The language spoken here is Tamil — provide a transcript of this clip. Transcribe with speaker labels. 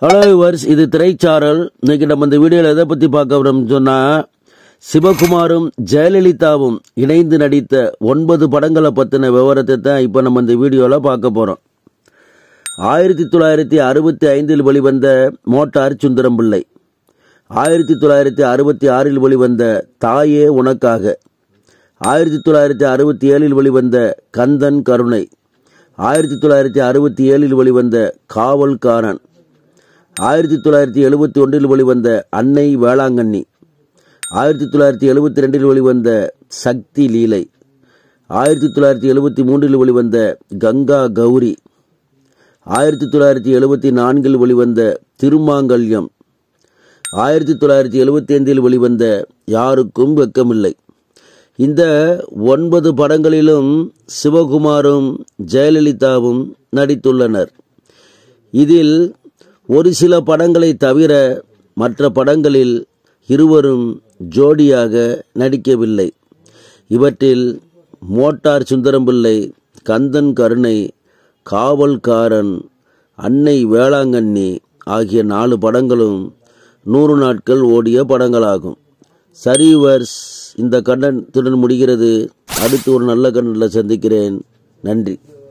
Speaker 1: ஹலோ வர்ஸ் இது திரைச்சாரல் இன்னைக்கு நம்ம இந்த வீடியோவில் எதை பற்றி பார்க்க வரோம்னு சொன்னால் சிவகுமாரும் ஜெயலலிதாவும் இணைந்து நடித்த ஒன்பது படங்களை பற்றின விவரத்தை தான் இப்போ நம்ம இந்த வீடியோவில் பார்க்க போகிறோம் ஆயிரத்தி தொள்ளாயிரத்தி அறுபத்தி ஐந்தில் வெளிவந்த மோட்டார் சுந்தரம் பிள்ளை ஆயிரத்தி தொள்ளாயிரத்தி அறுபத்தி ஆறில் வெளிவந்த தாயே உனக்காக ஆயிரத்தி தொள்ளாயிரத்தி அறுபத்தி ஏழில் வெளிவந்த கந்தன் கருணை ஆயிரத்தி தொள்ளாயிரத்தி அறுபத்தி ஏழில் வெளிவந்த காவல்காரன் ஆயிரத்தி தொள்ளாயிரத்தி எழுபத்தி ஒன்றில் வெளிவந்த அன்னை வேளாங்கண்ணி ஆயிரத்தி தொள்ளாயிரத்தி எழுபத்தி ரெண்டில் வெளிவந்த சக்தி லீலை ஆயிரத்தி தொள்ளாயிரத்தி எழுபத்தி மூன்றில் வெளிவந்த கங்கா கௌரி ஆயிரத்தி தொள்ளாயிரத்தி எழுபத்தி நான்கில் வெளிவந்த திருமாங்கல்யம் ஆயிரத்தி தொள்ளாயிரத்தி எழுபத்தி ஐந்தில் வெளிவந்த யாருக்கும் வெக்கமில்லை இந்த ஒன்பது படங்களிலும் சிவகுமாரும் ஜெயலலிதாவும் நடித்துள்ளனர் இதில் ஒரு சில படங்களை தவிர மற்ற படங்களில் இருவரும் ஜோடியாக நடிக்கவில்லை இவற்றில் மோட்டார் சுந்தரம்பிள்ளை கந்தன் கருணை காவல்காரன் அன்னை வேளாங்கண்ணி ஆகிய நாலு படங்களும் நூறு நாட்கள் ஓடிய படங்களாகும் சரிவர்ஸ் இந்த கண்டனத்துடன் முடிகிறது அடுத்து ஒரு நல்ல கண்டனில் சந்திக்கிறேன் நன்றி